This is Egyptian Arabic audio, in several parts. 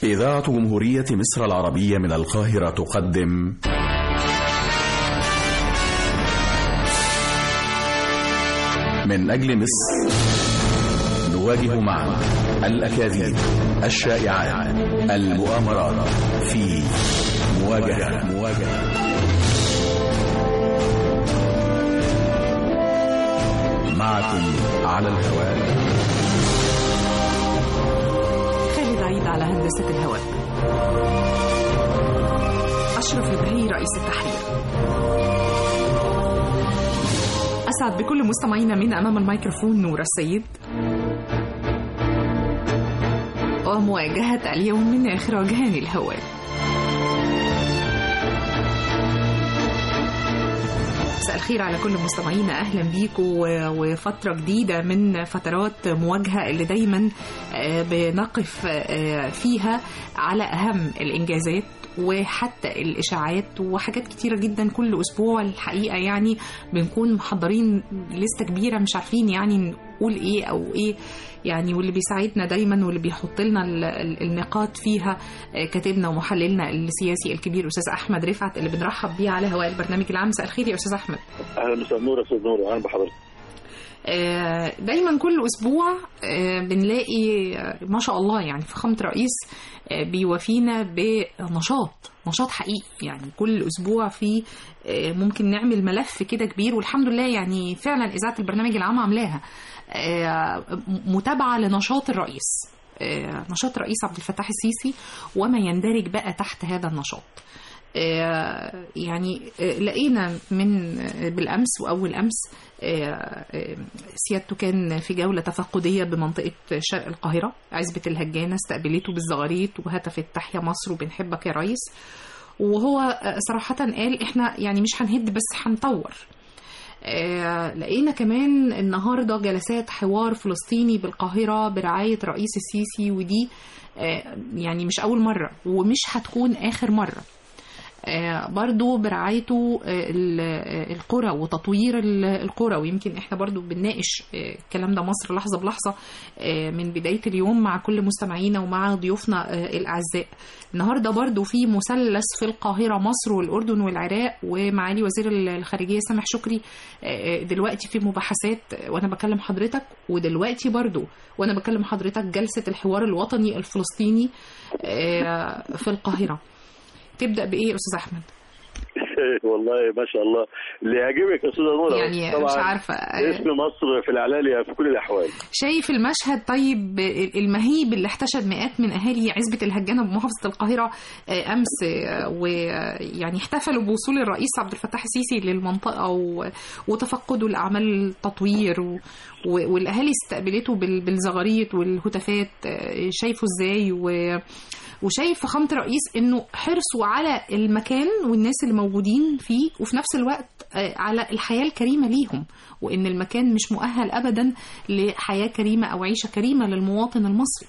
إذاعة جمهورية مصر العربية من القاهرة تقدم من أجل مصر نواجه معا الأكاذيب الشائعات المؤامرات في مواجهة مواجهة معكم على الهواء خالد عيد على هندسة الهواء أشرف البهي رئيس التحرير أسعد بكل مستمعينا من أمام الميكروفون نورة السيد ومواجهة اليوم من إخراجها للهواء مساء الخير على كل مستمعينا اهلا بيكم وفتره جديده من فترات مواجهه اللي دايما بنقف فيها على اهم الانجازات وحتى الاشاعات وحاجات كتيره جدا كل اسبوع الحقيقه يعني بنكون محضرين لسته كبيره مش عارفين يعني نقول ايه او ايه يعني واللي بيساعدنا دايما واللي بيحط لنا النقاط فيها كاتبنا ومحللنا السياسي الكبير استاذ احمد رفعت اللي بنرحب بيه على هواء البرنامج العام مساء الخير يا استاذ احمد اهلا مساء النور يا استاذ نور اهلا بحضرتك دايما كل اسبوع بنلاقي ما شاء الله يعني فخامه رئيس بيوافينا بنشاط نشاط حقيقي يعني كل اسبوع في ممكن نعمل ملف كده كبير والحمد لله يعني فعلا اذاعه البرنامج العام عاملاها متابعه لنشاط الرئيس نشاط الرئيس عبد الفتاح السيسي وما يندرج بقى تحت هذا النشاط يعني لقينا من بالامس واول امس سيادته كان في جوله تفقديه بمنطقه شرق القاهره عزبه الهجانه استقبلته بالزغاريت وهتفت تحيا مصر وبنحبك يا ريس وهو صراحه قال احنا يعني مش هنهد بس هنطور لقينا كمان النهارده جلسات حوار فلسطيني بالقاهره برعايه رئيس السيسي ودي يعني مش اول مره ومش هتكون اخر مره برضو برعايته القرى وتطوير القرى ويمكن احنا برضو بنناقش الكلام ده مصر لحظة بلحظة من بداية اليوم مع كل مستمعينا ومع ضيوفنا الأعزاء النهاردة برضو في مثلث في القاهرة مصر والأردن والعراق ومعالي وزير الخارجية سامح شكري دلوقتي في مباحثات وأنا بكلم حضرتك ودلوقتي برضو وأنا بكلم حضرتك جلسة الحوار الوطني الفلسطيني في القاهرة تبدا بايه يا استاذ احمد والله ما شاء الله اللي يعجبك يا استاذه نوره يعني مش عارفه اسم مصر في الاعلاليه في كل الاحوال شايف المشهد طيب المهيب اللي احتشد مئات من اهالي عزبه الهجانه بمحافظه القاهره امس ويعني احتفلوا بوصول الرئيس عبد الفتاح السيسي للمنطقه وتفقدوا لاعمال التطوير والاهالي استقبلته بالزغاريت والهتافات شايفه ازاي و وشايف فخامة الرئيس انه حرصه على المكان والناس اللي موجودين فيه وفي نفس الوقت على الحياة الكريمة ليهم وان المكان مش مؤهل ابدا لحياة كريمة او عيشة كريمة للمواطن المصري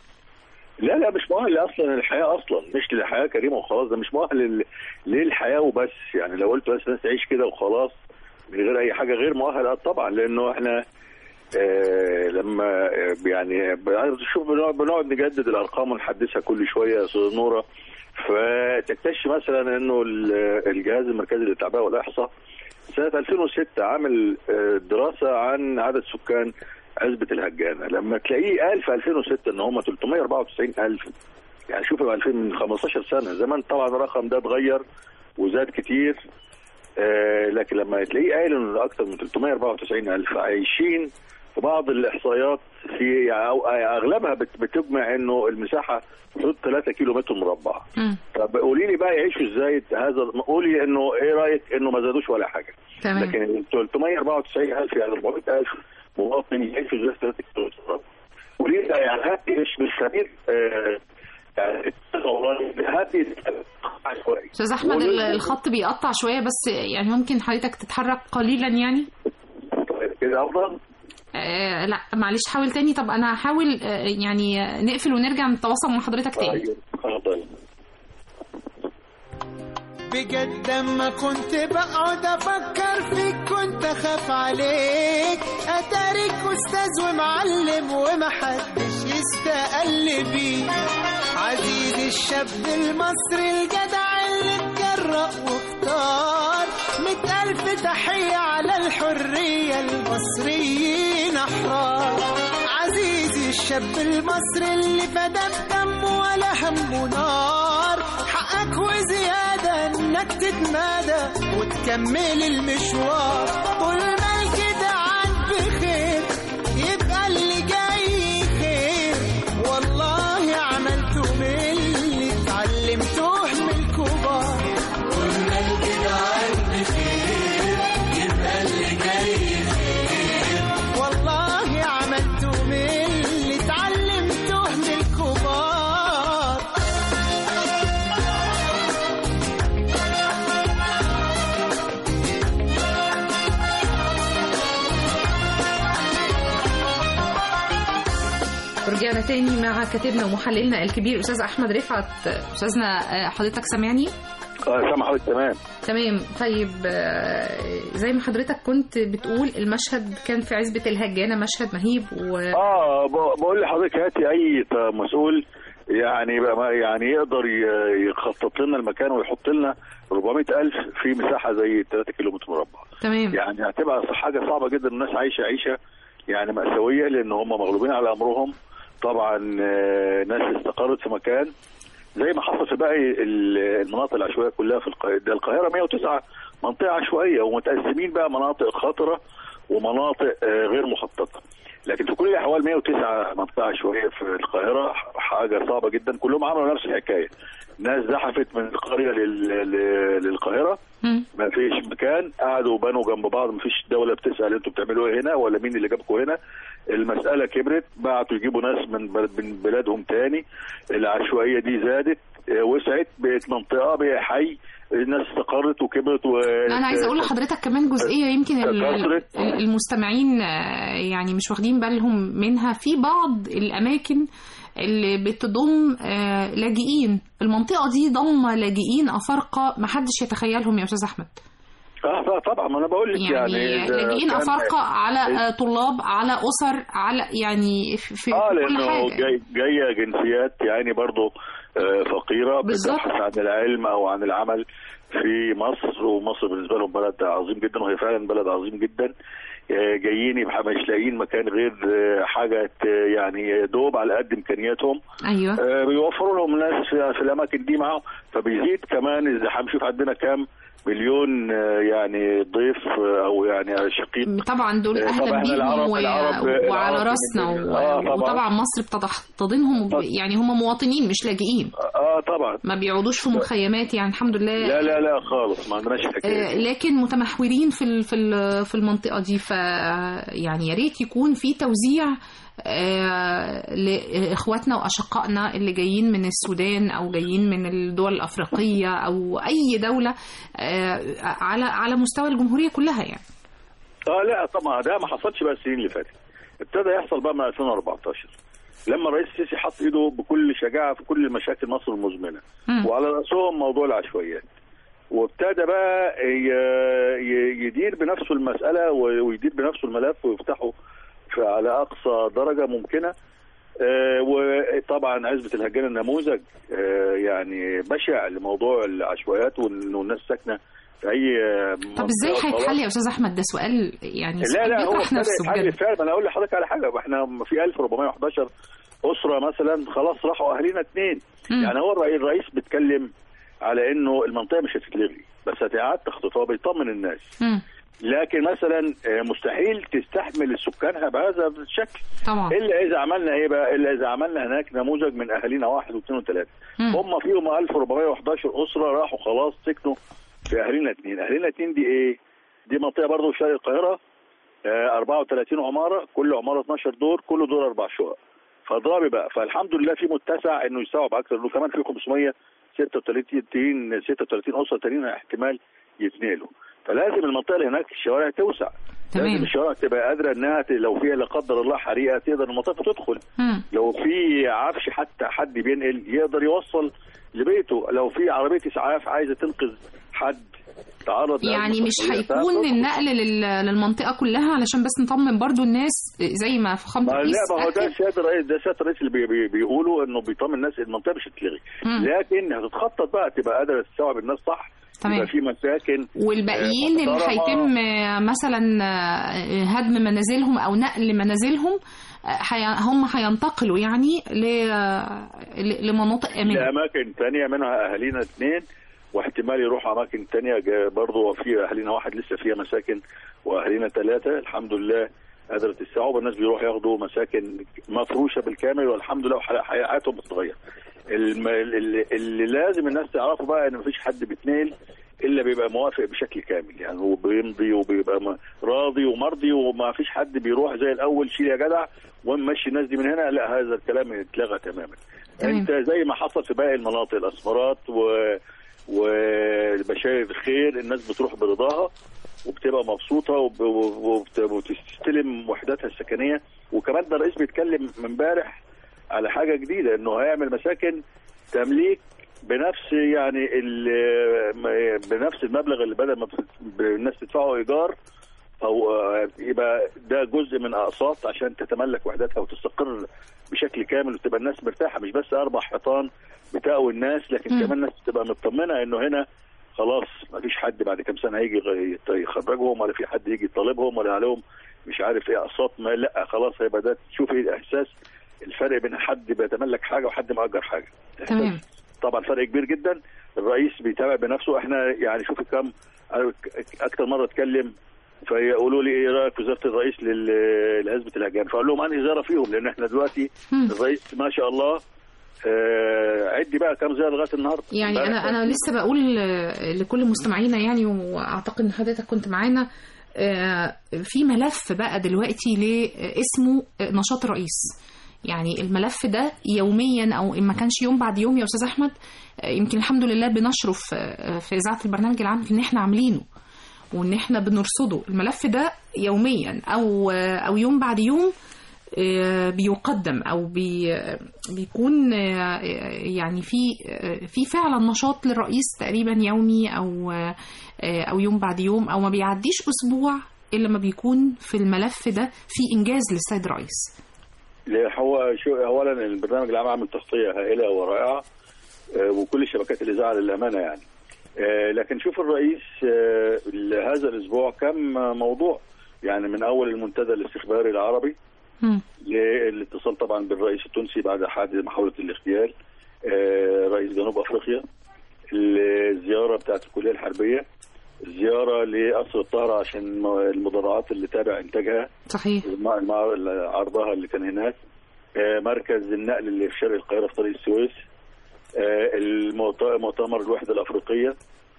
لا لا مش مؤهل اصلا للحياه اصلا مش للحياه كريمه وخلاص ده مش مؤهل للحياه وبس يعني لو قلت بس الناس تعيش كده وخلاص من غير اي حاجه غير مؤهل طبعا لانه احنا آه لما يعني شوف بنقعد نجدد الارقام ونحدثها كل شويه يا استاذ نوره فتكتشف مثلا انه الجهاز المركزي للتعبئه والاحصاء سنه 2006 عامل دراسه عن عدد سكان عزبه الهجانه لما تلاقيه قال في 2006 ان هم 394 الف يعني شوف من 15 سنه زمان طبعا الرقم ده اتغير وزاد كتير آه لكن لما تلاقيه قايل ان اكثر من 394 الف عايشين في بعض الاحصائيات في او اغلبها بتجمع انه المساحه حدود 3 كيلو متر مربع طب قولي لي بقى يعيشوا ازاي هذا قولي انه ايه رايك انه ما زادوش ولا حاجه تمام. لكن 394 الف يعني 400 الف مواطن يعيشوا ازاي 3 كيلو متر مربع قولي لي يعني هاتي مش مش خبير آه يعني هاتي استاذ احمد الخط بيقطع شويه بس يعني ممكن حضرتك تتحرك قليلا يعني طيب كده افضل آه لا معلش حاول تاني طب انا هحاول آه يعني نقفل ونرجع نتواصل مع حضرتك تاني طيب بجد اما كنت بقعد افكر فيك كنت اخاف عليك اتاريك استاذ ومعلم ومحدش يستقل بيك عزيز الشاب المصري الجدع اللي اتجرأ واختار مئة ألف تحية على الحرية المصريين أحرار عزيزي الشاب المصري اللي فدى بدمه ولا همه نار حقك وزيادة انك تتمادى وتكمل المشوار طول ما الجدعان بخير يبقى اللي جاي خير والله عملته من اللي اتعلمته من الكبار طول ما الجدعان بخير يبقى اللي جاي خير والله عملته من اللي اتعلمته من الكبار رجعنا تاني مع كاتبنا ومحللنا الكبير استاذ احمد رفعت استاذنا آه، حضرتك سامعني اه سامع حضرتك تمام تمام طيب آه، زي ما حضرتك كنت بتقول المشهد كان في عزبة الهجانة مشهد مهيب و اه ب- بقول لحضرتك هاتي اي ت- مسؤول يعني بقى ما- يعني يقدر ي- يخطط لنا المكان ويحط لنا 400 ألف في مساحة زي 3 كيلو متر مربع تمام يعني هتبقى حاجة صعبة جدا الناس عايشة عيشة يعني مأساوية لأن هم مغلوبين على أمرهم طبعا آه، ناس استقرت في مكان زي ما حصل في باقي ال- المناطق العشوائية كلها في القاهرة ده القاهرة 109 منطقة عشوائية ومتقسمين بقى مناطق خطرة ومناطق آه، غير مخططة لكن في كل الأحوال 109 منطقة عشوائية في القاهرة حاجة صعبة جدا كلهم عملوا نفس الحكاية ناس زحفت من القرية لل- لل- للقاهرة مم. ما فيش مكان قعدوا وبنوا جنب بعض ما فيش دولة بتسأل انتوا بتعملوا ايه هنا ولا مين اللي جابكم هنا المسألة كبرت بعتوا يجيبوا ناس من بل- من بلادهم تاني العشوائية دي زادت اه، وسعت بقت منطقة بقى حي الناس استقرت وكبرت و انا عايزه اقول لحضرتك كمان جزئيه يمكن ال- ال- كثرت. المستمعين آه، يعني مش واخدين بالهم منها في بعض الاماكن اللي بتضم آه، لاجئين المنطقه دي ضم لاجئين افارقه ما حدش يتخيلهم يا استاذ احمد اه طبعا ما انا بقول لك يعني, يعني ده لاجئين كان- افارقه على آه، طلاب على اسر على يعني في, في اه كل لانه حاجه جاي جايه جنسيات يعني برضه آه، فقيره بالظبط. بتبحث عن العلم او عن العمل في مصر ومصر بالنسبه لهم بلد عظيم جدا وهي فعلا بلد عظيم جدا آه، جايين يبقى مش لاقيين مكان غير آه، حاجه ت- يعني دوب على قد امكانياتهم ايوه آه، بيوفروا لهم ناس في, في الاماكن دي معاهم فبيزيد كمان الزحام شوف عندنا كام مليون آه، يعني ضيف آه، او يعني شقيق طبعا دول آه، اهلا طبعا بيهم العرب- و... العرب- وعلى العرب راسنا من- و... آه، طبعا. وطبعا مصر بتحتضنهم وب... يعني هم مواطنين مش لاجئين اه طبعا ما بيقعدوش في مخيمات يعني الحمد لله لا لا لا خالص ما عندناش الحكايه آه، دي. لكن متمحورين في ال- في ال- في المنطقه دي ف يعني يا ريت يكون في توزيع آه، لاخواتنا واشقائنا اللي جايين من السودان او جايين من الدول الافريقيه او اي دوله آه، على على مستوى الجمهوريه كلها يعني اه لا طبعا ده ما حصلش بقى السنين اللي فاتت ابتدى يحصل بقى من 2014 لما الرئيس السيسي حط ايده بكل شجاعه في كل مشاكل مصر المزمنه مم. وعلى راسهم موضوع العشوائيات وابتدى بقى ي- ي- يدير بنفسه المساله و- ويدير بنفسه الملف ويفتحه في على اقصى درجه ممكنه آه، وطبعا عزبه الهجان النموذج آه، يعني بشع لموضوع العشوائيات وانه الناس ساكنه في اي آه، طب منطقة ازاي خلاص. هيتحل يا استاذ احمد ده سؤال يعني لا سؤال لا هو بيطرح ابتدى نفسه يتحل بجد فعلا انا اقول لحضرتك على حاجه احنا في 1411 اسره مثلا خلاص راحوا اهالينا اثنين مم. يعني هو الرئي- الرئيس بيتكلم على انه المنطقه مش هتتلغي بس هتعاد تخطيطها بيطمن الناس مم. لكن مثلا آه، مستحيل تستحمل سكانها بهذا الشكل طبعا الا اذا عملنا ايه بقى الا اذا عملنا هناك نموذج من اهالينا واحد واثنين وثلاثه مم. هم فيهم 1411 اسره راحوا خلاص سكنوا في اهالينا اثنين اهالينا اثنين دي ايه دي منطقه برضه في شرق القاهره آه، 34 عماره كل عماره 12 دور كل دور اربع شقق فضربي بقى فالحمد لله في متسع انه يستوعب اكثر انه كمان في 536 36 اسره تانيين احتمال يتنقلوا فلازم المنطقه اللي هناك الشوارع توسع تمام. لازم الشوارع تبقى قادره انها ت- لو فيها لا قدر الله حريقه تقدر المنطقه تدخل مم. لو في عفش حتى حد بينقل يقدر يوصل لبيته لو في عربيه اسعاف عايزه تنقذ حد تعرض يعني مش لأزمة هيكون صحية النقل لل- للمنطقه كلها علشان بس نطمن برضو الناس زي ما فخامه ما الرئيس لا ما هو ده أكد. سياده الرئيس ده سياده الرئيس اللي بي بي بيقولوا انه بيطمن الناس المنطقه مش هتتلغي مم. لكن هتتخطط بقى تبقى قادره تستوعب الناس صح تمام. يبقى في مساكن والباقيين آه، اللي محترمة. هيتم آه، مثلا آه، هدم منازلهم او نقل منازلهم آه، هي- هم هينتقلوا يعني ل- آه، ل- لمناطق امنه لاماكن تانية منها اهالينا اثنين واحتمال يروحوا اماكن تانية جا- برضه في اهالينا واحد لسه فيها مساكن واهالينا ثلاثه الحمد لله قادره تستوعب الناس بيروحوا ياخدوا مساكن مفروشه بالكامل والحمد لله وحي- حياتهم بتتغير الم- اللي, اللي لازم الناس تعرفه بقى ان مفيش حد بيتنقل الا بيبقى موافق بشكل كامل يعني هو بيمضي وبيبقى م- راضي ومرضي وما فيش حد بيروح زي الاول شيل يا جدع ونمشي الناس دي من هنا لا هذا الكلام اتلغى تماما تمام. انت زي ما حصل في باقي المناطق الاسمرات و وبشاير الخير الناس بتروح برضاها وبتبقى مبسوطه وب- وبت- وبتستلم وحداتها السكنيه وكمان ده الرئيس بيتكلم من امبارح على حاجه جديده انه هيعمل مساكن تمليك بنفس يعني ال- م- بنفس المبلغ اللي بدل ما بت- الناس تدفعه ايجار او آه، يبقى ده جزء من اقساط عشان تتملك وحداتها وتستقر بشكل كامل وتبقى الناس مرتاحه مش بس اربع حيطان بتقوي الناس لكن مم. كمان الناس تبقى مطمنه انه هنا خلاص ما فيش حد بعد كام سنه هيجي يغ- يخرجهم ولا في حد يجي يطالبهم ولا عليهم مش عارف ايه اقساط ما لا خلاص هيبقى ده تشوف ايه الاحساس الفرق بين حد بيتملك حاجه وحد مأجر حاجه إحساس تمام. طبعا فرق كبير جدا الرئيس بيتابع بنفسه احنا يعني شوف كم اكتر مره اتكلم فيقولوا لي ايه رايك في زياره الرئيس لل- لعزبه الهجان فاقول لهم انهي زياره فيهم لان احنا دلوقتي مم. الرئيس ما شاء الله آه، عدي بقى كم زياره لغايه النهارده يعني انا امبارح انا لسه بقول آه، لكل مستمعينا يعني واعتقد ان حضرتك كنت معانا آه، في ملف بقى دلوقتي لاسمه نشاط الرئيس يعني الملف ده يوميا او ان ما كانش يوم بعد يوم يا استاذ احمد آه، يمكن الحمد لله بنشرف آه، في اذاعه البرنامج العام ان احنا عاملينه وان احنا بنرصده الملف ده يوميا او آه، او يوم بعد يوم آه، بيقدم او بي بيكون آه، يعني في آه، في فعلا نشاط للرئيس تقريبا يومي او آه، او يوم بعد يوم او ما بيعديش اسبوع الا ما بيكون في الملف ده في انجاز للسيد الرئيس لا، هو شو اولا البرنامج العام عامل تغطيه هائله ورائعه آه، وكل شبكات الاذاعه للامانه يعني آه، لكن شوف الرئيس آه، هذا الاسبوع كم موضوع يعني من اول المنتدى الاستخباري العربي مم. للاتصال طبعا بالرئيس التونسي بعد حادث محاوله الاغتيال آه، رئيس جنوب افريقيا الزياره بتاعت الكليه الحربيه الزياره لقصر الطهره عشان المدرعات اللي تابع انتاجها صحيح مع مع عرضها اللي كان هناك آه، مركز النقل اللي في شرق القاهره في طريق السويس آه، المؤت- مؤتمر الوحده الافريقيه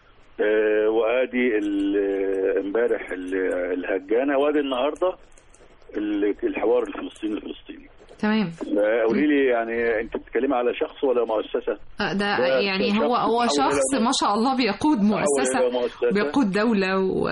آه، وادي ال- امبارح ال- الهجانه وادي النهارده ال- الحوار الفلسطيني الفلسطيني تمام قولي لي يعني انت بتتكلمي على شخص ولا مؤسسه؟ آه، ده ده يعني شخص هو هو بيتحول شخص إلى ما شاء الله بيقود تحول مؤسسه إلى مؤسسة. بيقود دوله و...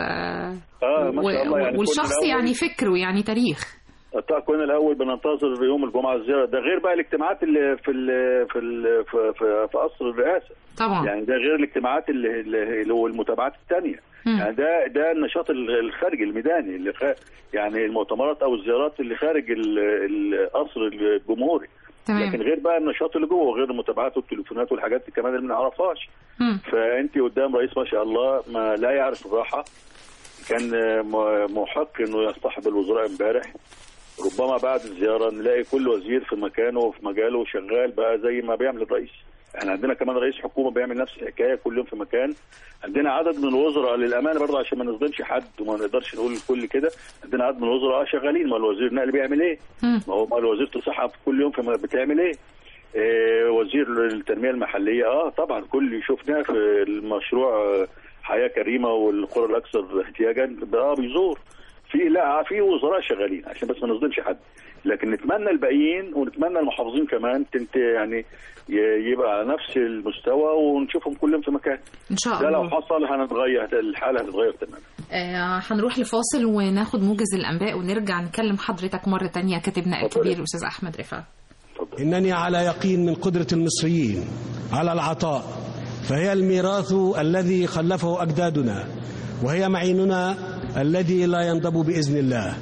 اه ما شاء الله و... يعني والشخص كنا الأول- يعني فكر ويعني تاريخ كنا الاول بننتظر يوم الجمعه الزياره ده غير بقى الاجتماعات اللي في ال في ال في, في, في قصر الرئاسه طبعا يعني ده غير الاجتماعات اللي اللي اللي هو المتابعات الثانيه مم. يعني ده ده النشاط ال- الخارجي الميداني اللي خ... يعني المؤتمرات او الزيارات اللي خارج ال- القصر الجمهوري تمام لكن غير بقى النشاط اللي جوه غير المتابعات والتليفونات والحاجات دي كمان اللي ما نعرفهاش مم. فانت قدام رئيس ما شاء الله ما لا يعرف الراحه كان م- محق انه يصطحب الوزراء امبارح ربما بعد الزياره نلاقي كل وزير في مكانه وفي مجاله شغال بقى زي ما بيعمل الرئيس احنا عندنا كمان رئيس حكومه بيعمل نفس الحكايه كل يوم في مكان عندنا عدد من الوزراء للامانه برضه عشان ما نظلمش حد وما نقدرش نقول الكل كده عندنا عدد من الوزراء اه شغالين ما الوزير النقل بيعمل ايه؟ مم. ما هو ما الوزير الصحه في كل يوم في م- بتعمل ايه؟ آه، وزير التنميه المحليه اه طبعا كل شفناه في المشروع آه، حياه كريمه والقرى الاكثر احتياجا اه بيزور في لا في وزراء شغالين عشان بس ما نظلمش حد لكن نتمنى الباقيين ونتمنى المحافظين كمان تنت يعني ي- يبقى على نفس المستوى ونشوفهم كلهم في مكان ان شاء ده لو الله حصل هنتغير الحاله هتتغير تماما آه هنروح لفاصل وناخد موجز الانباء ونرجع نكلم حضرتك مره تانية كاتبنا اتفضل. الكبير الاستاذ احمد رفعت اتفضل إنني على يقين من قدرة المصريين على العطاء فهي الميراث الذي خلفه أجدادنا وهي معيننا الذي لا ينضب بإذن الله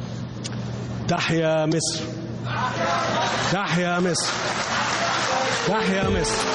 تحيا مصر تحيا مصر تحيا مصر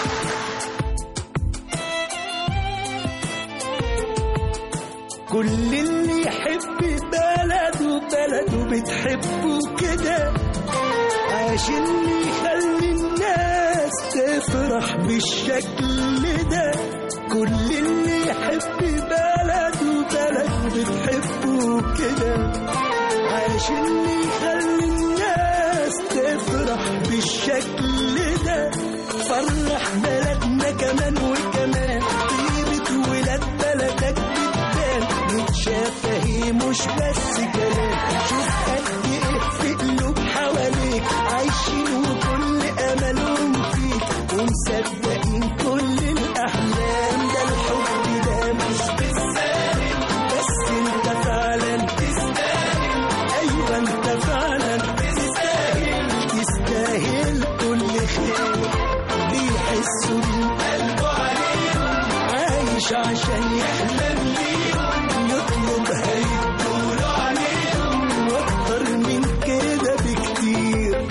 كل اللي يحب بلده بلده بتحبه كده عشان يخلي الناس تفرح بالشكل ده كل اللي يحب بلده بلده بتحبه كده عشان يخلي الناس تفرح بالشكل ده فرح بلدنا كمان وكمان طيبة ولاد بلدك بتبان متشافة هي مش بس كلام شوف قد ايه في قلوب حواليك عايشين وكل املهم فيك ومصدقين كل الاحلام ده الحب ده مش بالسالم بس انت فعلا تستاهل ايوه انت فعلا تستاهل تستاهل كل خير بيحسوا بقلبه عليهم عايش عشان يحلم بيهم يطلب هيدوله عليهم واكتر من كده بكتير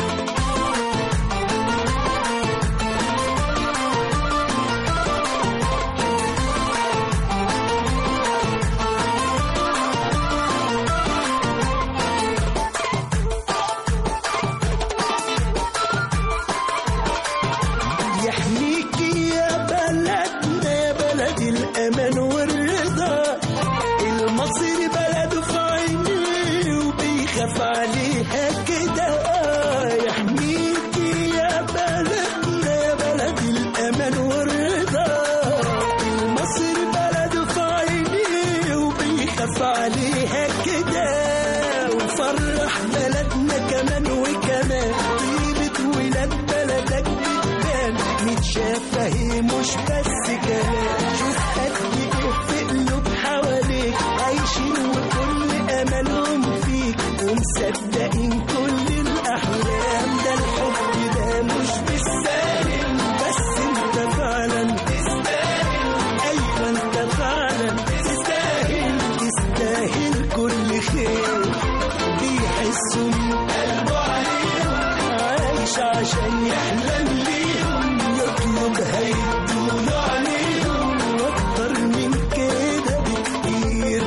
يحميكي يا بلدنا يا بلد الأمان والرضا المصري بلده في عينيه وبيخاف عليها كده آه، يحميكي يا بلدنا يا بلد الأمان والرضا المصري بلده في عينيه وبيخاف عليها كده وفرح بلدنا كمان وكمان طيبة ولاد بلدك بتبان متشافة هي مش بس كلام شوف قد ايه في قلوب حواليك عايشين وكل املهم فيك ومصدقين كل الاحلام ده الحب ده مش بالسالم بس انت فعلا تستاهل ايوه انت فعلا تستاهل تستاهل كل خير بيحسوا من قلبه عليهم عايش عشان يحلم ليهم يطلب هيدوله عليهم واكتر من كده بكتير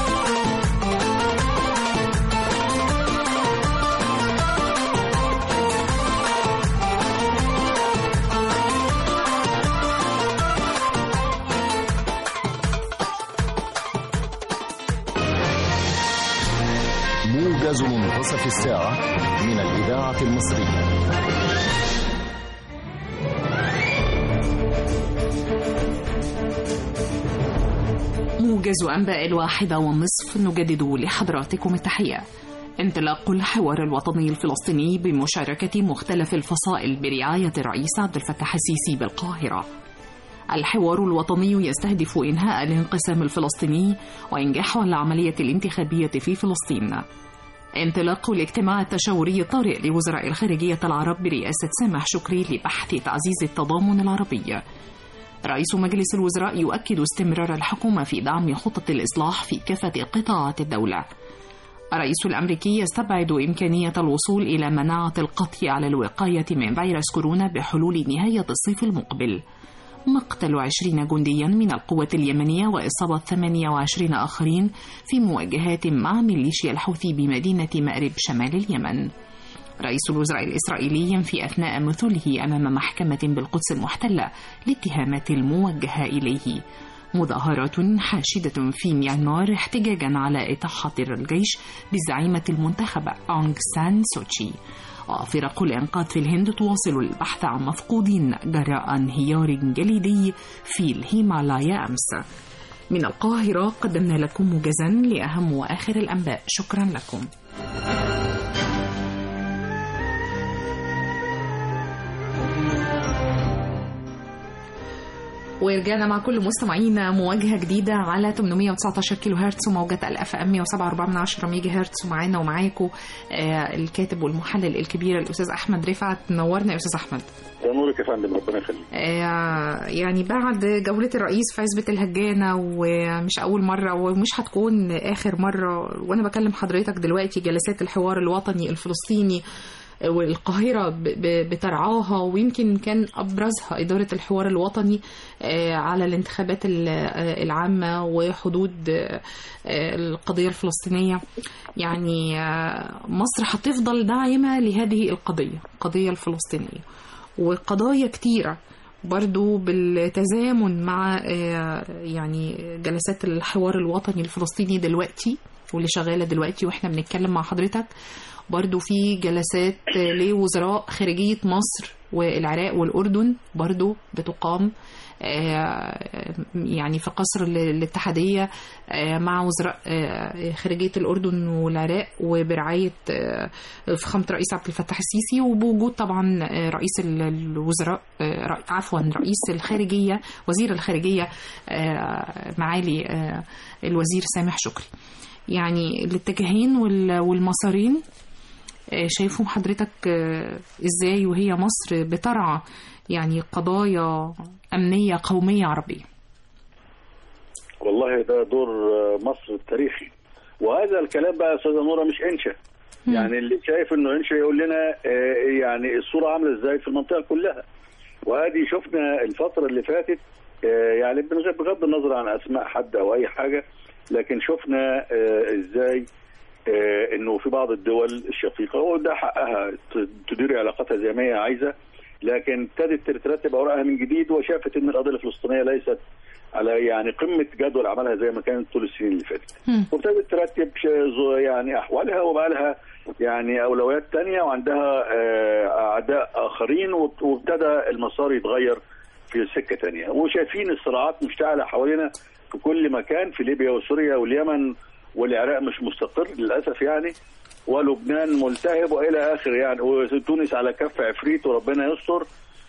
موجز منتصف الساعة من الإذاعة المصرية موجز أنباء الواحدة والنصف نجدد لحضراتكم التحية انطلاق الحوار الوطني الفلسطيني بمشاركة مختلف الفصائل برعاية الرئيس عبد الفتاح السيسي بالقاهرة الحوار الوطني يستهدف إنهاء الانقسام الفلسطيني وإنجاح العملية الانتخابية في فلسطين انطلاق الاجتماع التشاوري الطارئ لوزراء الخارجية العرب برئاسة سامح شكري لبحث تعزيز التضامن العربي رئيس مجلس الوزراء يؤكد استمرار الحكومة في دعم خطط الإصلاح في كافة قطاعات الدولة الرئيس الأمريكي يستبعد إمكانية الوصول إلى مناعة القطع على الوقاية من فيروس كورونا بحلول نهاية الصيف المقبل مقتل 20 جنديا من القوة اليمنية وإصابة 28 آخرين في مواجهات مع ميليشيا الحوثي بمدينة مأرب شمال اليمن رئيس الوزراء الإسرائيلي ينفي أثناء مثله أمام محكمة بالقدس المحتلة الاتهامات الموجهة إليه مظاهرات حاشدة في ميانمار احتجاجا على إطاحة الجيش بالزعيمة المنتخبة أونغ سان سوتشي وفرق الإنقاذ في الهند تواصل البحث عن مفقودين جراء انهيار جليدي في الهيمالايا أمس من القاهرة قدمنا لكم موجزا لأهم وآخر الأنباء شكرا لكم ورجعنا مع كل مستمعينا مواجهة جديدة على 819 كيلو هرتز وموجة الاف ام 107.4 من 10 ميجا هرتز ومعانا ومعاكم آه الكاتب والمحلل الكبير الأستاذ أحمد رفعت نورنا يا أستاذ أحمد ده نورك يا فندم ربنا يخليك آه يعني بعد جولة الرئيس في عزبة الهجانة ومش أول مرة ومش هتكون آخر مرة وأنا بكلم حضرتك دلوقتي جلسات الحوار الوطني الفلسطيني والقاهرة ب- ب- بترعاها ويمكن كان أبرزها إدارة الحوار الوطني آه، على الانتخابات ال- آه، العامة وحدود آه، آه، القضية الفلسطينية يعني آه، مصر هتفضل داعمة لهذه القضية القضية الفلسطينية وقضايا كتيرة برضو بالتزامن مع آه، يعني جلسات الحوار الوطني الفلسطيني دلوقتي واللي شغالة دلوقتي واحنا بنتكلم مع حضرتك برضو في جلسات لوزراء خارجية مصر والعراق والأردن برضو بتقام آه، يعني في قصر ال- الاتحادية آه، مع وزراء آه، خارجية الأردن والعراق وبرعاية آه، فخامة الرئيس عبد الفتاح السيسي وبوجود طبعا آه، رئيس ال- الوزراء آه، رئ- عفوا رئيس الخارجية وزير الخارجية آه، معالي آه، الوزير سامح شكري يعني الاتجاهين وال- والمسارين آه، شايفهم حضرتك آه، ازاي وهي مصر بترعى يعني قضايا أمنية قومية عربية والله ده دور آه، مصر التاريخي وهذا الكلام بقى يا استاذه نوره مش انشا يعني اللي شايف انه انشا يقول لنا آه، يعني الصوره عامله ازاي في المنطقه كلها وادي شفنا الفتره اللي فاتت آه، يعني بغ- بغض النظر عن اسماء حد او اي حاجه لكن شفنا آه، ازاي آه، انه في بعض الدول الشقيقه وده حقها ت- تدير علاقاتها زي ما هي عايزه لكن ابتدت ترتب اوراقها من جديد وشافت ان القضيه الفلسطينيه ليست على يعني قمه جدول عملها زي ما كانت طول السنين اللي فاتت مم. وابتدت ترتب ش- ز- يعني احوالها وبقى لها يعني اولويات تانية وعندها آه، اعداء اخرين وابت- وابتدى المسار يتغير في سكه تانية وشايفين الصراعات مشتعله حوالينا في كل مكان في ليبيا وسوريا واليمن والعراق مش مستقر للاسف يعني ولبنان ملتهب والى اخره يعني وتونس على كف عفريت وربنا يستر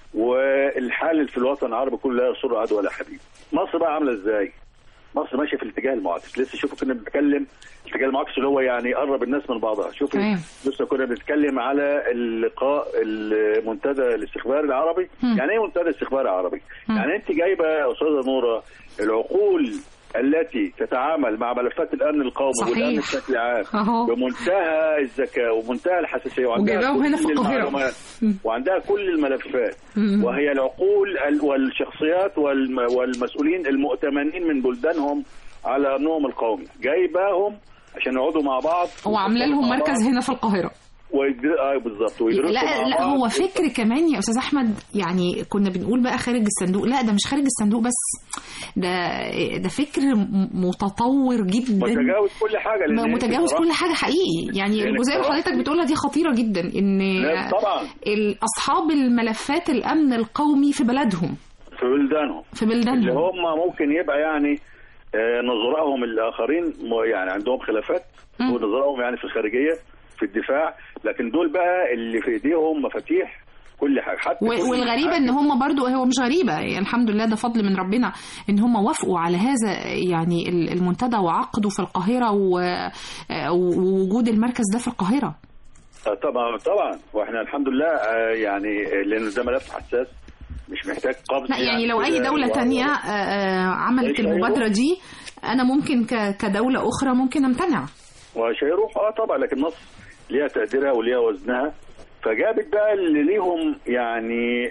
والحال في الوطن العربي كله لا يسر عدو ولا حبيب. مصر بقى عامله ازاي؟ مصر ماشيه في الاتجاه المعاكس لسه شوفوا كنا بنتكلم الاتجاه المعاكس اللي هو يعني قرب الناس من بعضها شوفوا تمام. لسه كنا بنتكلم على اللقاء المنتدى الاستخباري العربي مم. يعني ايه منتدى استخباري عربي مم. يعني انت جايبه يا استاذه نوره العقول التي تتعامل مع ملفات الامن القومي صحيح. والامن بشكل عام أهو. بمنتهى الذكاء ومنتهى الحساسيه وعندها وجايباهم هنا كل في القاهرة. المعلومات مم. وعندها كل الملفات مم. وهي العقول ال- والشخصيات والم والمسؤولين المؤتمنين من بلدانهم على امنهم القومي جايباهم عشان يقعدوا مع بعض وعامله لهم مع مركز بعض هنا في القاهرة ويدر... اه بالظبط ويدرسوا لا مع لا بعض. هو فكر كمان يا استاذ احمد يعني كنا بنقول بقى خارج الصندوق لا ده مش خارج الصندوق بس ده ده فكر م- متطور جدا متجاوز كل حاجه لأن أنت متجاوز بصراحة- كل حاجه حقيقي يعني لأن الجزئيه اللي بصراحة- حضرتك بتقولها دي خطيره جدا ان لا، طبعا ال- اصحاب الملفات الامن القومي في بلدهم في بلدانهم في اللي بلدانهم هم ممكن يبقى يعني آه، نظرائهم الاخرين م- يعني عندهم خلافات مم. ونظرائهم يعني في الخارجيه في الدفاع لكن دول بقى اللي في ايديهم مفاتيح كل حاجه حتى و- كل والغريبه ان هم برضو هو مش غريبه يعني الحمد لله ده فضل من ربنا ان هم وافقوا على هذا يعني ال- المنتدى وعقدوا في القاهره و- ووجود المركز ده في القاهره آه، طبعا طبعا واحنا الحمد لله آه، يعني آه، لان ده ملف حساس مش محتاج قبض لا يعني لو اي كده دوله و- تانية آه، آه، عملت مش المبادره هيروح. دي انا ممكن ك- كدوله اخرى ممكن امتنع ومش هيروح اه طبعا لكن مصر ليها تقديرها وليها وزنها فجابت بقى اللي ليهم يعني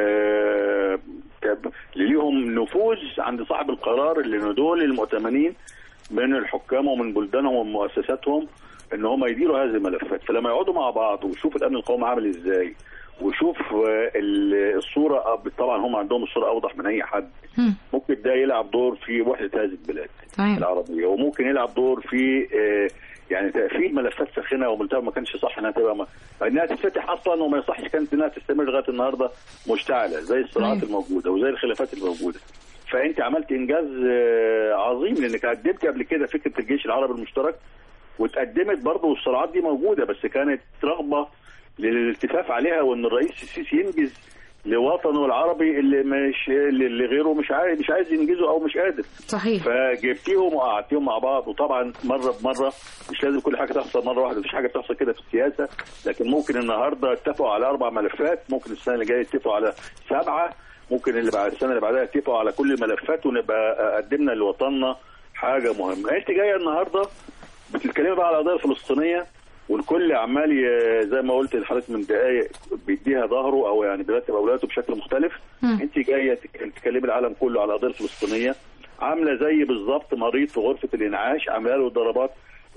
آه كب- اللي ليهم نفوذ عند صاحب القرار اللي دول المؤتمنين من الحكام ومن بلدانهم ومؤسساتهم ان هم يديروا هذه الملفات فلما يقعدوا مع بعض ويشوفوا الامن القومي عامل ازاي ويشوف آه، ال- الصوره آه، طبعا هم عندهم الصوره اوضح من اي حد هم، ممكن ده يلعب دور في وحده هذه البلاد تمام العربيه وممكن يلعب دور في آه، يعني تقفيل ملفات ساخنه وملتهى ما كانش صح انها تبقى ما- انها تتفتح اصلا وما يصحش كانت انها تستمر لغايه النهارده مشتعله زي الصراعات أيوة. الموجوده وزي الخلافات الموجوده فانت عملت انجاز آه، عظيم لانك قدمت قبل كده فكره الجيش العربي المشترك واتقدمت برضه والصراعات دي موجوده بس كانت رغبه للالتفاف عليها وان الرئيس السيسي ينجز لوطنه العربي اللي مش اللي اللي غيره مش عايز مش عايز ينجزه او مش قادر صحيح فجبتيهم وقعدتيهم مع بعض وطبعا مره بمره مش لازم كل حاجه تحصل مره واحده مفيش حاجه بتحصل كده في السياسه لكن ممكن النهارده اتفقوا على اربع ملفات ممكن السنه اللي جايه يتفقوا على سبعه ممكن اللي بعد السنه اللي بعدها يتفقوا على كل الملفات ونبقى قدمنا لوطننا حاجه مهمه انت جايه النهارده بتتكلمي بقى على القضيه الفلسطينيه والكل عمال ي- زي ما قلت لحضرتك من دقائق بيديها ظهره او يعني بيرتب اولوياته بشكل مختلف مم. انت جايه تك- تكلمي العالم كله على القضيه الفلسطينيه عامله زي بالظبط مريض في غرفه الانعاش عامله له ضربات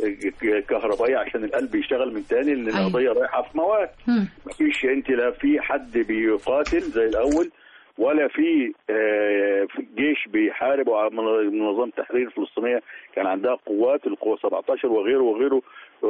ك- كهربائيه عشان القلب يشتغل من تاني لان أيوة. القضيه رايحه في مواد مم. مفيش انت لا في حد بيقاتل زي الاول ولا في آه، في جيش بيحارب وع- من- منظمه التحرير الفلسطينيه كان عندها قوات القوه 17 وغيره وغيره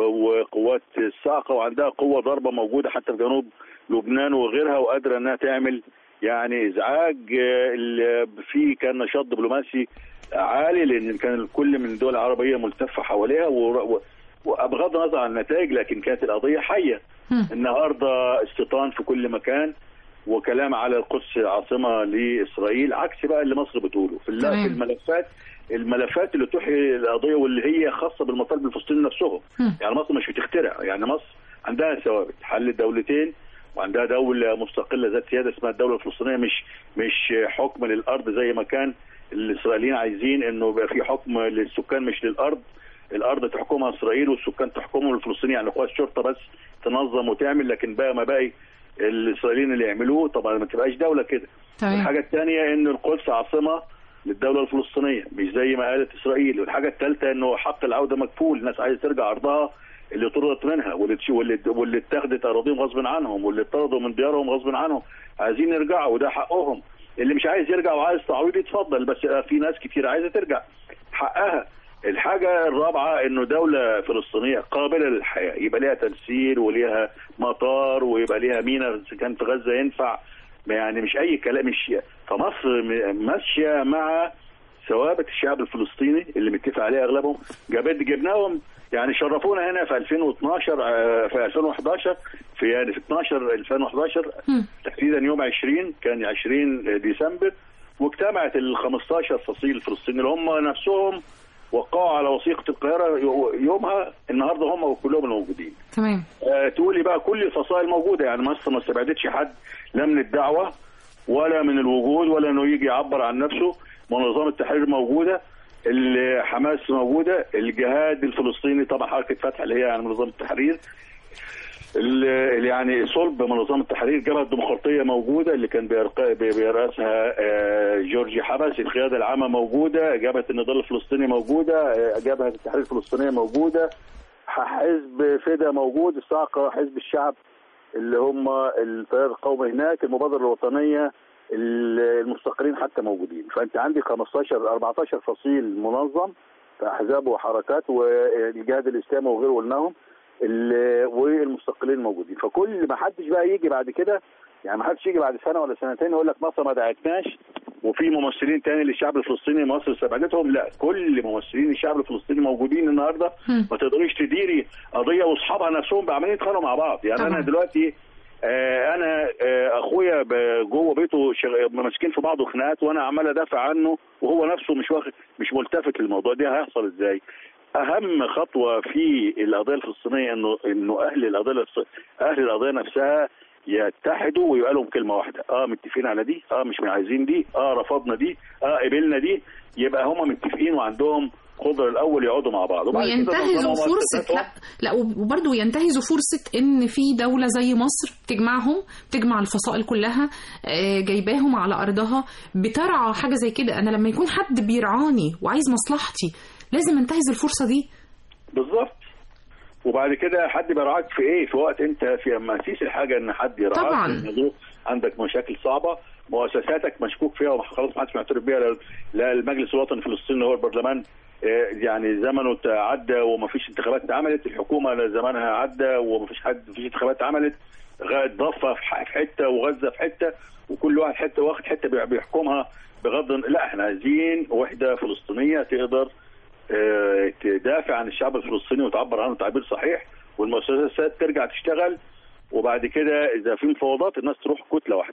وقوات الصاعقه وعندها قوه ضربه موجوده حتى في جنوب لبنان وغيرها وقادره انها تعمل يعني ازعاج آه، ال- في كان نشاط دبلوماسي عالي لان كان الكل من الدول العربيه ملتفه حواليها و- و- وبغض النظر عن النتائج لكن كانت القضيه حيه مم. النهارده استيطان في كل مكان وكلام على القدس عاصمه لاسرائيل عكس بقى اللي مصر بتقوله في الل- تمام. في الملفات الملفات اللي تحيي القضيه واللي هي خاصه بالمطالب الفلسطينيين نفسهم مم. يعني مصر مش بتخترع يعني مصر عندها ثوابت حل الدولتين وعندها دولة مستقلة ذات سيادة اسمها الدولة الفلسطينية مش مش حكم للأرض زي ما كان الإسرائيليين عايزين إنه يبقى في حكم للسكان مش للأرض الأرض تحكمها إسرائيل والسكان تحكمهم الفلسطينيين يعني قوات الشرطة بس تنظم وتعمل لكن بقى ما باقي الإسرائيليين اللي يعملوه طبعا ما تبقاش دولة كده تمام الحاجة الثانية إن القدس عاصمة للدولة الفلسطينية مش زي ما قالت إسرائيل والحاجة الثالثة إنه حق العودة مكفول الناس عايزة ترجع أرضها اللي طردت منها واللي تش- واللي واللي اتخذت أراضيهم غصب عنهم واللي اتطردوا من ديارهم غصب عنهم عايزين يرجعوا وده حقهم اللي مش عايز يرجع وعايز تعويض يتفضل بس في ناس كتير عايزة ترجع حقها الحاجة الرابعة انه دولة فلسطينية قابلة للحياة يبقى ليها تمثيل وليها مطار ويبقى ليها ميناء إذا كان في غزة ينفع يعني مش اي كلام مش فمصر م- ماشية مع ثوابت الشعب الفلسطيني اللي متفق عليه اغلبهم جابت جبناهم يعني شرفونا هنا في 2012 آه، في 2011 في يعني في 12 2011 مم. تحديدا يوم 20 كان 20 ديسمبر واجتمعت ال 15 فصيل الفلسطيني اللي هم نفسهم وقعوا على وثيقه القاهره يو- يومها النهارده هم كلهم الموجودين تمام آه، تقولي بقى كل الفصائل موجوده يعني مصر ما استبعدتش حد لا من الدعوه ولا من الوجود ولا انه يجي يعبر عن نفسه منظمه التحرير موجوده ال- حماس موجوده الجهاد الفلسطيني طبعا حركه فتح اللي هي يعني منظمه التحرير ال- اللي يعني صلب منظمه التحرير الجبهه الديمقراطيه موجوده اللي كان بيرق- بي- بيرأسها آه، جورجي حبس القياده العامه موجوده جبهه النضال الفلسطيني موجوده آه، جبهه التحرير الفلسطينيه موجوده ح- حزب فدا موجود الصاعقه حزب الشعب اللي هم التيار القومي هناك المبادره الوطنيه ال- المستقلين حتى موجودين فانت عندي 15 14 فصيل منظم في احزاب وحركات والجهاد الاسلامي وغيره قلناهم ال- والمستقلين موجودين فكل ما حدش بقى يجي بعد كده يعني ما حدش يجي بعد سنه ولا سنتين يقول لك مصر ما دعتناش وفي ممثلين تاني للشعب الفلسطيني مصر استبعدتهم لا كل ممثلين الشعب الفلسطيني موجودين النهارده مم. ما تقدريش تديري قضيه واصحابها نفسهم عمالين يتخانقوا مع بعض يعني طبعا. انا دلوقتي آه انا آه اخويا ب- جوه بيته شغ- ماسكين في بعض خناقات وانا عمال ادافع عنه وهو نفسه مش واخد مش ملتفت للموضوع ده هيحصل ازاي؟ اهم خطوه في القضيه الفلسطينيه انه انه اهل القضيه الفلس- اهل القضيه نفسها يتحدوا ويبقى لهم كلمه واحده اه متفقين على دي اه مش عايزين دي اه رفضنا دي اه قبلنا دي يبقى هم متفقين وعندهم قدره الاول يقعدوا مع بعض وبعد كده وينتهزوا نظموا فرصة لا مؤسساتهم. لا وبرضه ينتهزوا فرصة إن في دولة زي مصر بتجمعهم بتجمع الفصائل كلها آه، جايباهم على أرضها بترعى حاجة زي كده أنا لما يكون حد بيرعاني وعايز مصلحتي لازم انتهز الفرصة دي بالظبط وبعد كده حد بيراعيك في ايه في وقت انت في اما تقيس الحاجه ان حد يراعيك طبعاً. إن ظروف عندك مشاكل صعبه مؤسساتك مشكوك فيها وخلاص ما حدش معترف بيها لا- لا المجلس الوطني الفلسطيني اللي هو البرلمان آه، يعني زمنه عدى وما فيش انتخابات اتعملت الحكومه لا زمانها عدى وما فيش حد فيش انتخابات اتعملت غ- ضفه في ح- في حته وغزه في حته وكل واحد حته واخد حته بي- بيحكمها بغض الن- لا احنا عايزين وحده فلسطينيه تقدر آه، تدافع عن الشعب الفلسطيني وتعبر عنه تعبير صحيح والمؤسسات ترجع تشتغل وبعد كده اذا في مفاوضات الناس تروح كتله واحده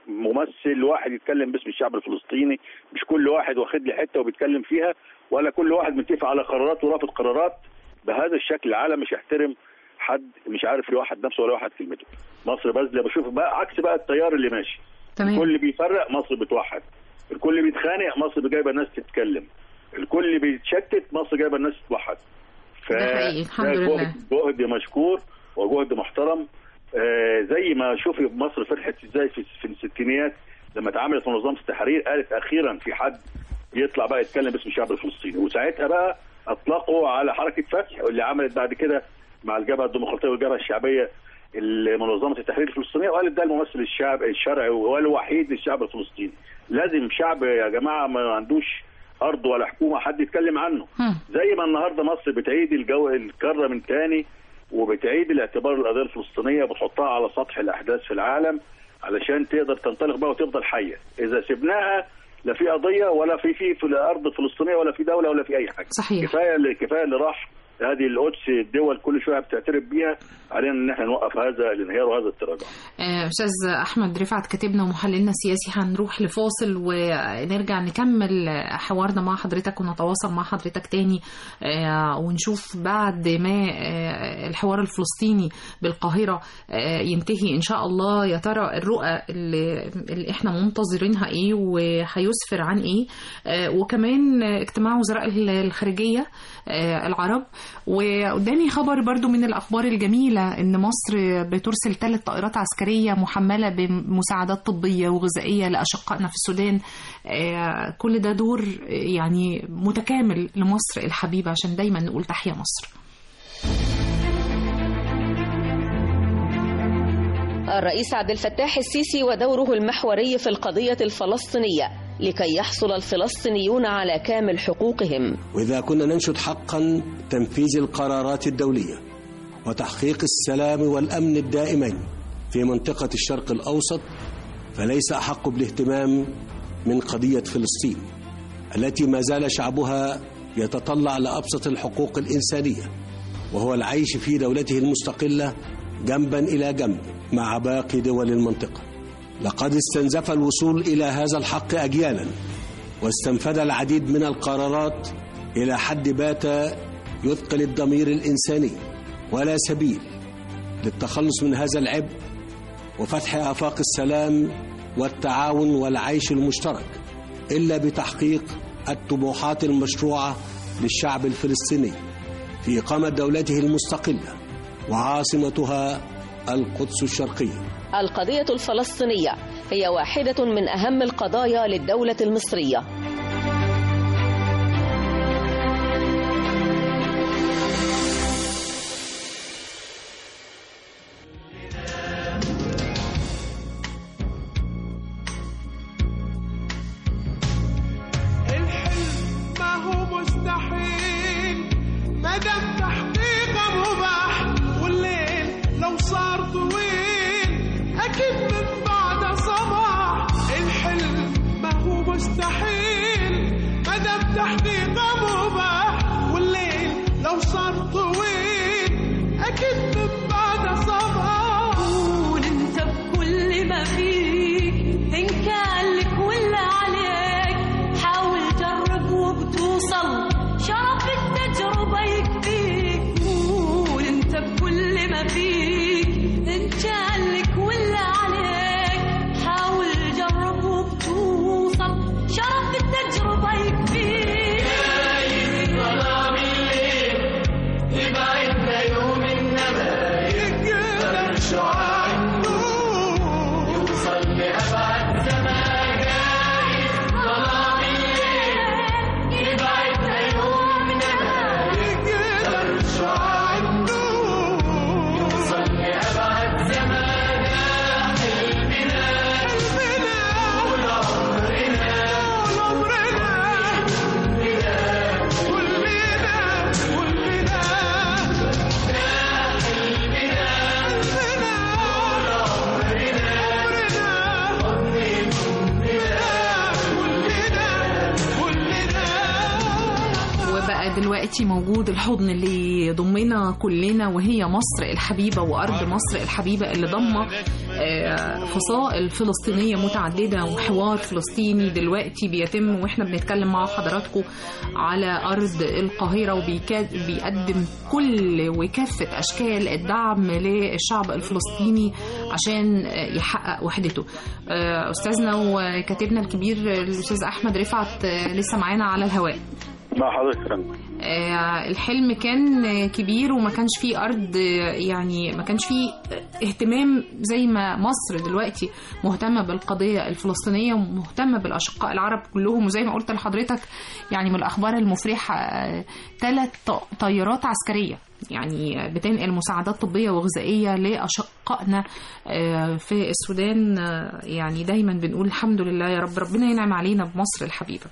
ممثل واحد يتكلم باسم الشعب الفلسطيني مش كل واحد واخد لي حته وبيتكلم فيها ولا كل واحد متفق على قرارات ورافض قرارات بهذا الشكل العالم مش يحترم حد مش عارف يوحد نفسه ولا يوحد كلمته مصر باذله بشوف بقى عكس بقى التيار اللي ماشي تمام الكل بيفرق مصر بتوحد الكل بيتخانق مصر جايبه الناس تتكلم الكل بيتشتت مصر جايبه الناس تتوحد ف ده حقيقي، الحمد ده لله. جهد, جهد مشكور وجهد محترم آه زي ما شوفي مصر فرحت ازاي في, في الستينيات لما اتعاملت منظمه التحرير قالت اخيرا في حد يطلع بقى يتكلم باسم الشعب الفلسطيني وساعتها بقى اطلقوا على حركه فتح واللي عملت بعد كده مع الجبهه الديمقراطيه والجبهه الشعبيه منظمه التحرير الفلسطينيه وقالت ده الممثل الشعب الشرعي والوحيد للشعب الفلسطيني لازم شعب يا جماعه ما عندوش ارض ولا حكومه حد يتكلم عنه هم. زي ما النهارده مصر بتعيد الجو الكره من تاني وبتعيد الاعتبار القضيه الفلسطينيه وبتحطها على سطح الاحداث في العالم علشان تقدر تنطلق بقى وتفضل حيه اذا سبناها لا في قضيه ولا في في في الارض الفلسطينيه ولا في دوله ولا في اي حاجه صحيح كفايه اللي كفايه اللي راح هذه القدس الدول كل شويه بتعترف بيها علينا ان احنا نوقف هذا الانهيار وهذا التراجع آه، استاذ احمد رفعت كاتبنا ومحللنا السياسي هنروح لفاصل ونرجع نكمل حوارنا مع حضرتك ونتواصل مع حضرتك تاني آه، ونشوف بعد ما آه، الحوار الفلسطيني بالقاهره آه، ينتهي ان شاء الله يا ترى الرؤى اللي, اللي احنا منتظرينها ايه وهيسفر عن ايه آه، وكمان اجتماع وزراء الخارجيه آه، العرب وقدامي خبر برضو من الأخبار الجميلة إن مصر بترسل ثلاث طائرات عسكرية محملة بمساعدات طبية وغذائية لأشقائنا في السودان آه، كل ده دور آه، يعني متكامل لمصر الحبيبة عشان دايما نقول تحيا مصر الرئيس عبد الفتاح السيسي ودوره المحوري في القضية الفلسطينية لكي يحصل الفلسطينيون على كامل حقوقهم وإذا كنا ننشد حقا تنفيذ القرارات الدولية وتحقيق السلام والأمن الدائمين في منطقة الشرق الأوسط فليس أحق بالاهتمام من قضية فلسطين التي ما زال شعبها يتطلع لأبسط الحقوق الإنسانية وهو العيش في دولته المستقلة جنبا إلى جنب مع باقي دول المنطقة لقد استنزف الوصول إلى هذا الحق أجيالا واستنفذ العديد من القرارات إلى حد بات يثقل الضمير الإنساني ولا سبيل للتخلص من هذا العبء وفتح آفاق السلام والتعاون والعيش المشترك إلا بتحقيق الطموحات المشروعة للشعب الفلسطيني في إقامة دولته المستقلة وعاصمتها القدس الشرقية القضية الفلسطينية هي واحدة من أهم القضايا للدولة المصرية الحلم ما هو مستحيل ما دام تحقيقه مباح والليل لو صار طويل اكيد من بعد صباح الحلم ما هو مستحيل ما دام تحقيقه مباح والليل لو صار طويل اكيد من بعد صباح قول انت بكل ما فيك ان كان لك ولا عليك حاول جرب وبتوصل شرف التجربة يكفيك قول انت بكل ما فيك ان كان لك ولا عليك حاول جرب وبتوصل شرف التجربة يكفيك يقدر شعاع النور يوصل لأبعد زمان دلوقتي موجود الحضن اللي يضمنا كلنا وهي مصر الحبيبة وأرض مصر الحبيبة اللي ضمة آه، فصائل فلسطينية متعددة وحوار فلسطيني دلوقتي بيتم وإحنا بنتكلم مع حضراتكم على أرض القاهرة وبيقدم كل وكافة أشكال الدعم للشعب الفلسطيني عشان آه، يحقق وحدته آه، أستاذنا وكاتبنا الكبير الأستاذ أحمد رفعت آه، لسه معانا على الهواء مع حضرتك يا فندم آه، الحلم كان آه، كبير وما كانش فيه أرض آه، يعني ما كانش فيه آه، اهتمام زي ما مصر دلوقتي مهتمة بالقضية الفلسطينية ومهتمة بالأشقاء العرب كلهم وزي ما قلت لحضرتك يعني من الأخبار المفرحة ثلاث طيارات عسكرية يعني بتنقل مساعدات طبية وغذائية لأشقائنا آه، في السودان آه، يعني دايما بنقول الحمد لله يا رب ربنا ينعم علينا بمصر الحبيبة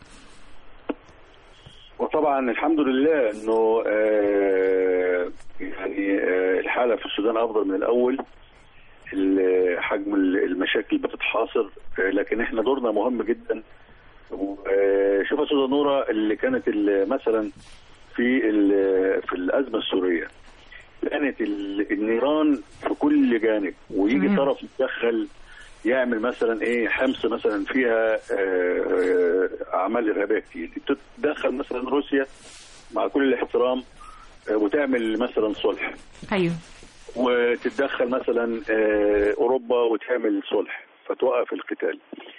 وطبعا الحمد لله انه آه، يعني آه، الحاله في السودان افضل من الاول ال- حجم ال- المشاكل بتتحاصر آه، لكن احنا دورنا مهم جدا آه، شوف يا استاذه نوره اللي كانت ال- مثلا في ال- في الازمه السوريه كانت ال- النيران في كل جانب ويجي تمام. طرف يتدخل يعمل مثلا ايه حمص مثلا فيها آه، آه، اعمال ارهابيه كتير تتدخل مثلا روسيا مع كل الاحترام آه، وتعمل مثلا صلح أيوه وتتدخل مثلا آه، اوروبا وتعمل صلح فتوقف القتال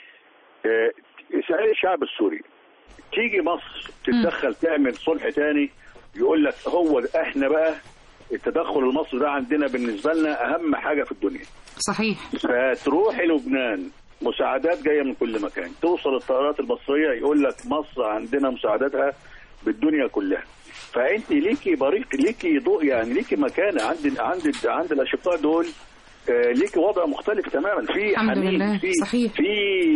آه، اسال الشعب السوري تيجي مصر تتدخل تعمل صلح تاني يقول لك هو ده احنا بقى التدخل المصري ده عندنا بالنسبه لنا اهم حاجه في الدنيا صحيح فتروح لبنان مساعدات جايه من كل مكان توصل الطائرات المصريه يقول لك مصر عندنا مساعداتها بالدنيا كلها فانت ليكي بريق ليكي ضوء يعني ليكي مكانه عند عند عند الاشقاء دول آه، ليكي وضع مختلف تماما في الحمد حنين لله، في صحيح. في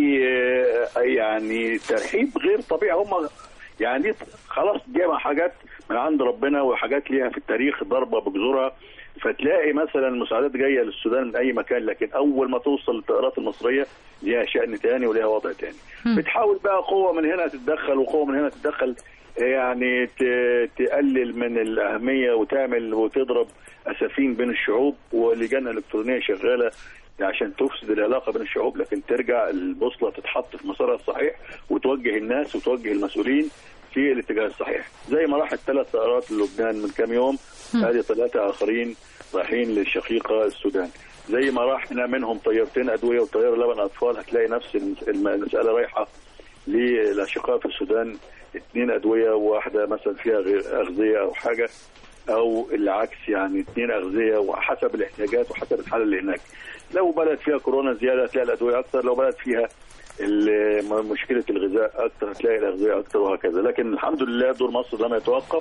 آه، يعني ترحيب غير طبيعي هم يعني دي خلاص دي حاجات من عند ربنا وحاجات ليها في التاريخ ضربه بجذورها فتلاقي مثلا مساعدات جايه للسودان من اي مكان لكن اول ما توصل الطائرات المصريه ليها شان تاني وليها وضع تاني بتحاول بقى قوه من هنا تتدخل وقوه من هنا تتدخل يعني ت- تقلل من الاهميه وتعمل وتضرب اسفين بين الشعوب ولجان الكترونيه شغاله عشان تفسد العلاقه بين الشعوب لكن ترجع البوصله تتحط في مسارها الصحيح وتوجه الناس وتوجه المسؤولين في الاتجاه الصحيح زي ما راحت ثلاث طائرات للبنان من كام يوم هذه ثلاثه اخرين رايحين للشقيقه السودان زي ما راح هنا منهم طيارتين ادويه وطياره لبن اطفال هتلاقي نفس الم- المساله رايحه للاشقاء في السودان اثنين ادويه وواحده مثلا فيها غير اغذيه او حاجه او العكس يعني اثنين اغذيه وحسب الاحتياجات وحسب الحاله اللي هناك لو بلد فيها كورونا زياده هتلاقي الادويه اكثر لو بلد فيها ال- مشكله الغذاء اكثر هتلاقي الاغذيه اكثر وهكذا لكن الحمد لله دور مصر لم يتوقف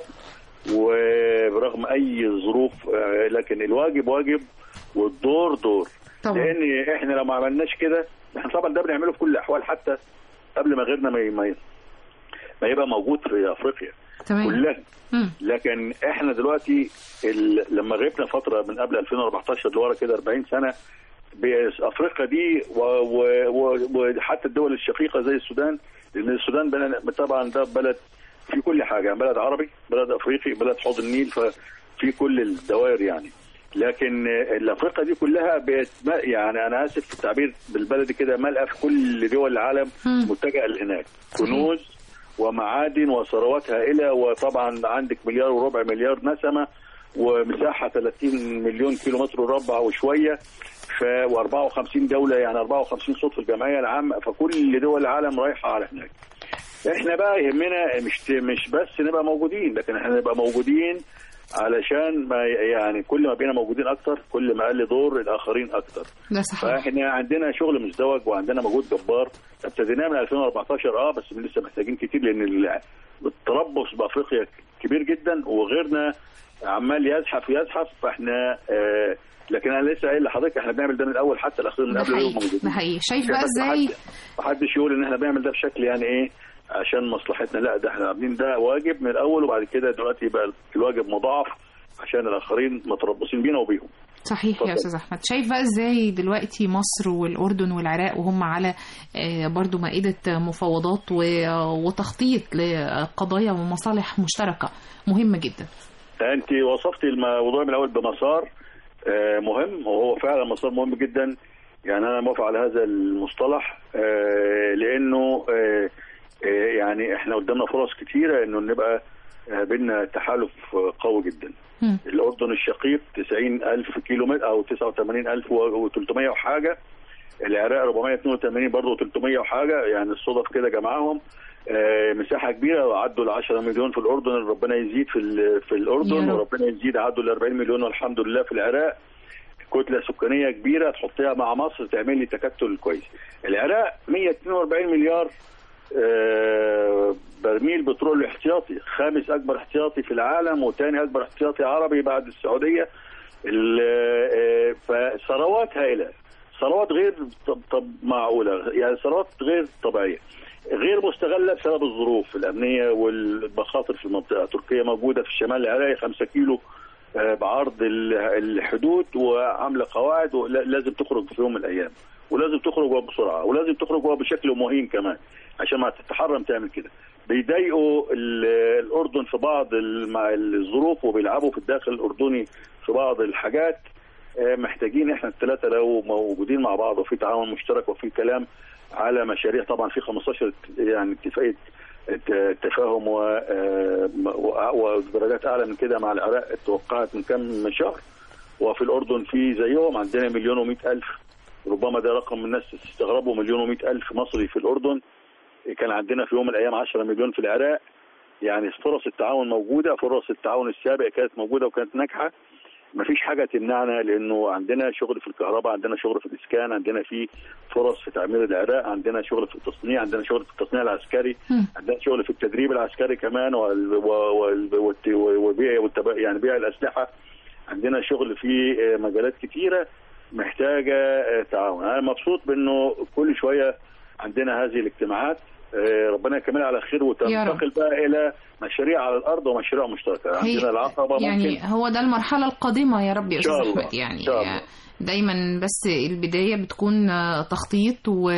وبرغم اي ظروف آه، لكن الواجب واجب والدور دور طبعا لان احنا لو ما عملناش كده احنا طبعا ده بنعمله في كل الاحوال حتى قبل ما غيرنا ما ما ما يبقى موجود في افريقيا تمام كلها مم. لكن احنا دلوقتي ال... لما غبنا فتره من قبل 2014 لورا كده 40 سنه بافريقيا دي و... و... و... وحتى الدول الشقيقه زي السودان لان السودان بلد... طبعا ده بلد في كل حاجه يعني بلد عربي بلد افريقي بلد حوض النيل ففي كل الدوائر يعني لكن الافريقيا دي كلها بقت ما- يعني انا اسف في التعبير بالبلدي كده ملأ في كل دول العالم مم. متجهه لهناك كنوز ومعادن وثروات هائله وطبعا عندك مليار وربع مليار نسمه ومساحه 30 مليون كيلو متر مربع وشويه ف و54 دوله يعني 54 صوت في الجمعيه العامه فكل دول العالم رايحه على هناك. احنا بقى يهمنا مش مش بس نبقى موجودين لكن احنا نبقى موجودين علشان ما يعني كل ما بقينا موجودين اكتر كل ما قل دور الاخرين اكتر. ده صحيح فاحنا عندنا شغل مزدوج وعندنا مجهود جبار ابتديناه من 2014 اه بس لسه محتاجين كتير لان ال- التربص بافريقيا كبير جدا وغيرنا عمال يزحف يزحف فاحنا آه لكن انا لسه قايل لحضرتك احنا بنعمل ده من الاول حتى الاخير من ده قبل اليوم حقيقي موجودين ده حقيقي شايف بقى بس ازاي محد- محدش يقول ان احنا بنعمل ده بشكل يعني ايه عشان مصلحتنا لا ده احنا عاملين ده واجب من الاول وبعد كده دلوقتي يبقى الواجب مضاعف عشان الاخرين متربصين بينا وبيهم صحيح يا اتفضل. استاذ احمد شايف بقى ازاي دلوقتي مصر والاردن والعراق وهم على آه، برضو مائده مفاوضات و- وتخطيط لقضايا ومصالح مشتركه مهمه جدا انت وصفتي الموضوع من الاول بمسار آه، مهم وهو فعلا مسار مهم جدا يعني انا موافق على هذا المصطلح آه، لانه آه، آه، يعني احنا قدامنا فرص كتيره انه نبقى آه، بينا تحالف آه، قوي جدا مم. الاردن الشقيق 90 الف كيلو متر او 89 الف و300 وحاجه العراق 482 برضه 300 وحاجه يعني الصدف كده جمعهم آه، مساحه كبيره وعدوا ل 10 مليون في الاردن ربنا يزيد في ال- في يا الاردن رب. وربنا يزيد عدوا ل 40 مليون والحمد لله في العراق كتله سكانيه كبيره تحطيها مع مصر تعمل لي تكتل كويس العراق 142 مليار آه، برميل بترول احتياطي خامس اكبر احتياطي في العالم وثاني اكبر احتياطي عربي بعد السعوديه ال- آه، فثروات هائله ثروات غير طب طب معقوله يعني ثروات غير طبيعيه غير مستغله بسبب الظروف الامنيه والمخاطر في المنطقه تركيا موجوده في الشمال العراقي 5 كيلو آه، بعرض ال- الحدود وعامله قواعد ولازم تخرج في يوم من الايام ولازم تخرج وهو بسرعه ولازم تخرج وهو بشكل مهين كمان عشان ما تتحرم تعمل كده بيضايقوا ال- الاردن في بعض ال- مع الظروف وبيلعبوا في الداخل الاردني في بعض الحاجات آه، محتاجين احنا الثلاثه لو موجودين مع بعض وفي تعاون مشترك وفي كلام على مشاريع طبعا في 15 يعني اتفاقيه ت- تفاهم و- آه، و- ودرجات اعلى من كده مع العراق اتوقعت من كام شهر وفي الاردن في زيهم عندنا مليون ومئة الف ربما ده رقم الناس تستغربوا مليون ومئة الف مصري في الاردن كان عندنا في يوم من الايام 10 مليون في العراق يعني فرص التعاون موجوده فرص التعاون السابق كانت موجوده وكانت ناجحه ما فيش حاجه تمنعنا لانه عندنا شغل في الكهرباء عندنا شغل في الاسكان عندنا في فرص في تعمير العراق عندنا شغل في التصنيع عندنا شغل في التصنيع العسكري مم. عندنا شغل في التدريب العسكري كمان وال- و- وال- والت- وبيع والتب- يعني بيع الاسلحه عندنا شغل في آه، مجالات كتيره محتاجه آه، تعاون انا مبسوط بانه كل شويه عندنا هذه الاجتماعات آه، ربنا يكملها على خير يا رب. وتنتقل بقى الى مشاريع على الارض ومشاريع مشتركه هي عندنا العقبه يعني ممكن هو ده المرحله القادمه يا رب يا إن شاء استاذ الله. احمد يعني إن شاء الله. دايما بس البدايه بتكون آه، تخطيط و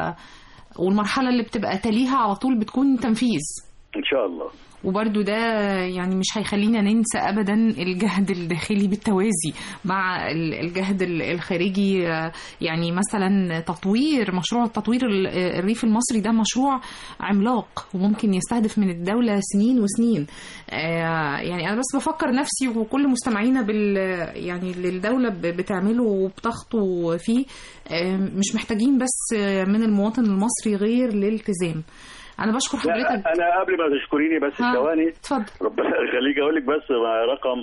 والمرحله اللي بتبقى تليها على طول بتكون تنفيذ ان شاء الله وبرده ده يعني مش هيخلينا ننسى ابدا الجهد الداخلي بالتوازي مع ال- الجهد ال- الخارجي آه، يعني مثلا تطوير مشروع تطوير ال- الريف المصري ده مشروع عملاق وممكن يستهدف من الدولة سنين وسنين آه، يعني انا بس بفكر نفسي وكل مستمعينا بال يعني اللي الدولة ب- بتعمله وبتخطو فيه آه، مش محتاجين بس آه، من المواطن المصري غير الالتزام انا بشكر لا حضرتك انا قبل ما تشكريني بس ها. ثواني اتفضل ربنا يخليك اقول لك بس رقم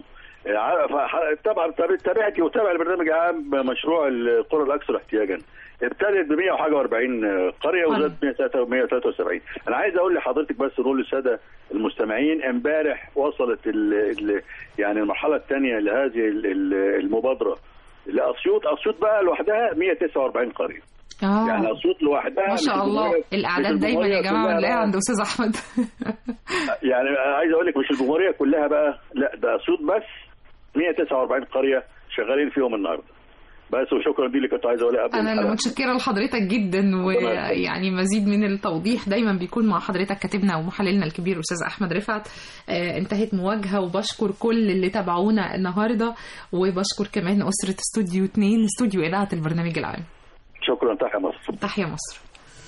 طبعا تابعتي وتابع البرنامج عام مشروع القرى الاكثر احتياجا ابتدت ب 100 وحاجه و40 قريه وزادت 173 انا عايز اقول لحضرتك بس نقول للساده المستمعين امبارح وصلت ال ال يعني المرحله الثانيه لهذه ال- ال- المبادره لاسيوط اسيوط بقى لوحدها 149 قريه اه يعني اسيوط لوحدها ما مش شاء الله الجمهورية- مش الاعداد دايما يا الجمهورية جماعه كلها بنلاقيها بقى. عند استاذ احمد يعني عايز اقول لك مش الجمهوريه كلها بقى لا ده اسيوط بس 149 قريه شغالين فيهم النهارده بس وشكرا دي اللي كنت عايز اقولها قبل انا اللي الحلقة. متشكره لحضرتك جدا ربنا يخليك. ويعني مزيد من التوضيح دايما بيكون مع حضرتك كاتبنا ومحللنا الكبير استاذ احمد رفعت آه انتهت مواجهه وبشكر كل اللي تابعونا النهارده وبشكر كمان اسره استوديو 2 استوديو اذاعه البرنامج العام شكرا تحيا مصر تحيا مصر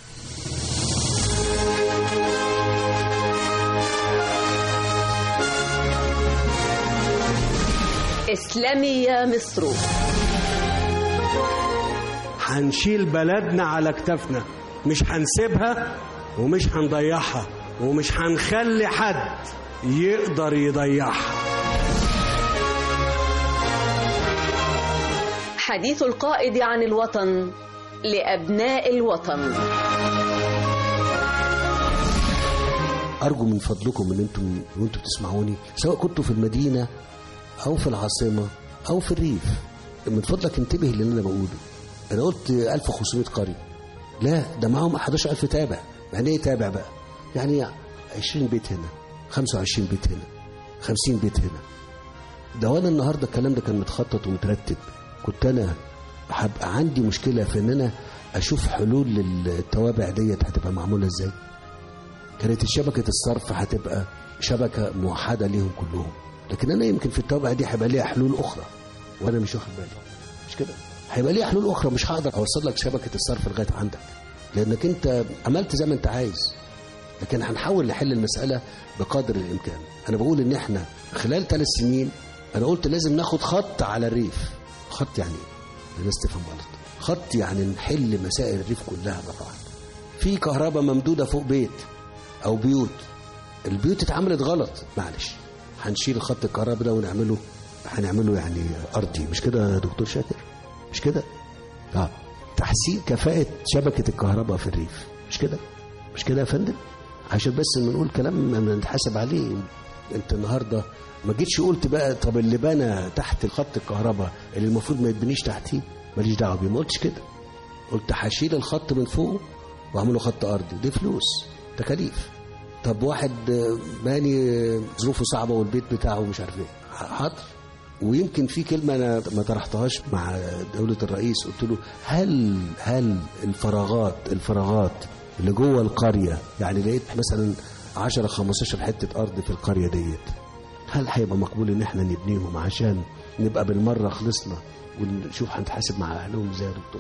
اسلمي يا مصر هنشيل بلدنا على كتافنا مش هنسيبها ومش هنضيعها ومش هنخلي حد يقدر يضيعها حديث القائد عن الوطن لأبناء الوطن أرجو من فضلكم إن أنتم وأنتم بتسمعوني سواء كنتوا في المدينة أو في العاصمة أو في الريف من فضلك انتبه للي أنا بقوله أنا قلت 1500 قرية لا ده معاهم 11000 تابع يعني إيه تابع بقى؟ يعني 20 بيت هنا 25 بيت هنا 50 بيت هنا ده وانا النهارده الكلام ده كان متخطط ومترتب كنت انا هبقى عندي مشكله في ان انا اشوف حلول للتوابع ديت هتبقى معموله ازاي كانت شبكه الصرف هتبقى شبكه موحده ليهم كلهم لكن انا يمكن في التوابع دي هيبقى ليها حلول اخرى وانا مش واخد بالي مش كده هيبقى ليها حلول اخرى مش هقدر اوصل لك شبكه الصرف لغايه عندك لانك انت عملت زي ما انت عايز لكن هنحاول نحل المساله بقدر الامكان انا بقول ان احنا خلال ثلاث سنين انا قلت لازم ناخد خط على الريف خط يعني ايه الناس تفهم غلط خط يعني نحل مسائل الريف كلها مره واحده في كهرباء ممدوده فوق بيت او بيوت البيوت اتعملت غلط معلش هنشيل خط الكهرباء ده ونعمله هنعمله يعني ارضي مش كده يا دكتور شاكر مش كده اه تحسين كفاءة شبكة الكهرباء في الريف مش كده مش كده يا فندم عشان بس نقول كلام نتحاسب عليه انت النهارده ما جيتش قلت بقى طب اللي بنى تحت خط الكهرباء اللي المفروض ما يتبنيش تحتيه ماليش دعوه بيه ما قلتش كده قلت هشيل الخط من فوق واعمله خط ارضي دي فلوس تكاليف طب واحد باني ظروفه صعبه والبيت بتاعه مش عارف ايه حاضر ويمكن في كلمه انا ما طرحتهاش مع دوله الرئيس قلت له هل هل الفراغات الفراغات اللي جوه القريه يعني لقيت مثلا 10 15 حته ارض في القريه ديت هل هيبقى مقبول ان احنا نبنيهم عشان نبقى بالمره خلصنا ونشوف هنتحاسب مع اهلهم ازاي يا دكتور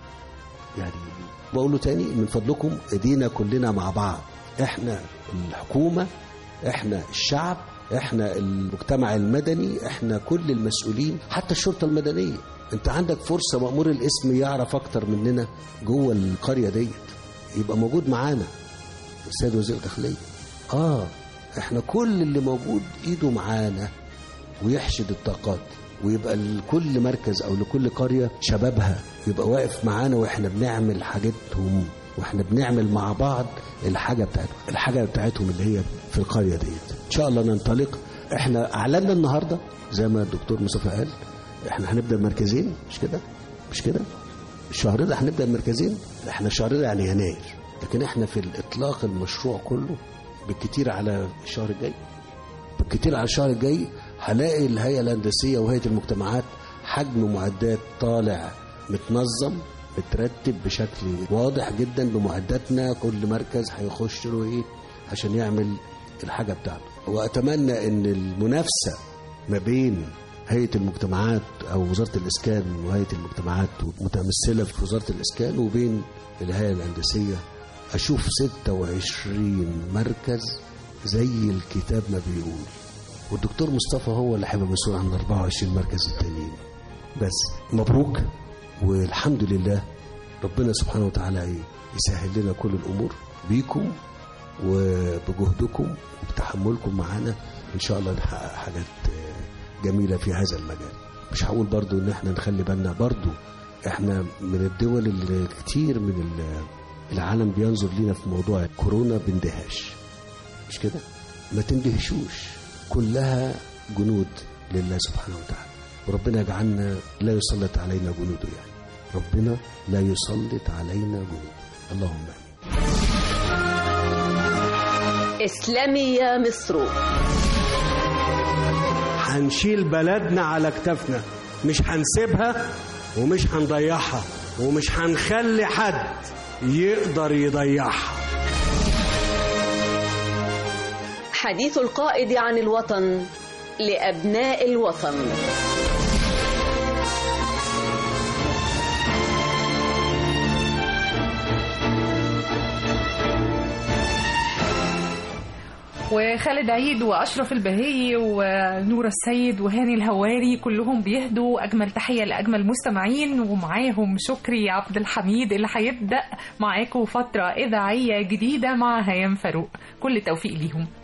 يعني بقول له تاني من فضلكم ايدينا كلنا مع بعض احنا الحكومه احنا الشعب احنا المجتمع المدني احنا كل المسؤولين حتى الشرطه المدنيه انت عندك فرصه مامور الاسم يعرف اكتر مننا جوه القريه ديت يبقى موجود معانا السيد وزير الداخليه اه احنا كل اللي موجود ايده معانا ويحشد الطاقات ويبقى لكل مركز او لكل قريه شبابها يبقى واقف معانا واحنا بنعمل حاجتهم واحنا بنعمل مع بعض الحاجه بتاعتهم الحاجه بتاعتهم اللي هي في القريه ديت ان شاء الله ننطلق احنا اعلنا النهارده زي ما الدكتور مصطفى قال احنا هنبدا مركزين مش كده مش كده الشهر ده هنبدا مركزين احنا الشهر ده يعني يناير لكن احنا في الاطلاق المشروع كله بالكتير على الشهر الجاي بالكتير على الشهر الجاي هلاقي الهيئه الهندسيه وهيئه المجتمعات حجم معدات طالع متنظم مترتب بشكل واضح جدا بمعداتنا كل مركز هيخش له ايه عشان يعمل الحاجه بتاعته واتمنى ان المنافسه ما بين هيئه المجتمعات او وزاره الاسكان وهيئه المجتمعات متمثله في وزاره الاسكان وبين الهيئه الهندسيه اشوف 26 مركز زي الكتاب ما بيقول والدكتور مصطفى هو اللي هيبقى مسؤول عن 24 مركز التانيين بس مبروك والحمد لله ربنا سبحانه وتعالى يسهل لنا كل الامور بيكم وبجهدكم وبتحملكم معانا ان شاء الله نحقق حاجات جميله في هذا المجال مش هقول برضو ان احنا نخلي بالنا برضو احنا من الدول اللي كتير من العالم بينظر لينا في موضوع كورونا باندهاش مش كده ما تندهشوش كلها جنود لله سبحانه وتعالى وربنا يجعلنا لا يسلط علينا جنوده يعني ربنا لا يسلط علينا جنوده اللهم امين اسلامي يا مصر هنشيل بلدنا على كتافنا مش هنسيبها ومش هنضيعها ومش هنخلي حد يقدر يضيعها حديث القائد عن الوطن لأبناء الوطن وخالد عيد واشرف البهي ونور السيد وهاني الهواري كلهم بيهدوا اجمل تحيه لاجمل مستمعين ومعاهم شكري عبد الحميد اللي هيبدا معاكم فتره اذاعيه جديده مع هيام فاروق كل التوفيق ليهم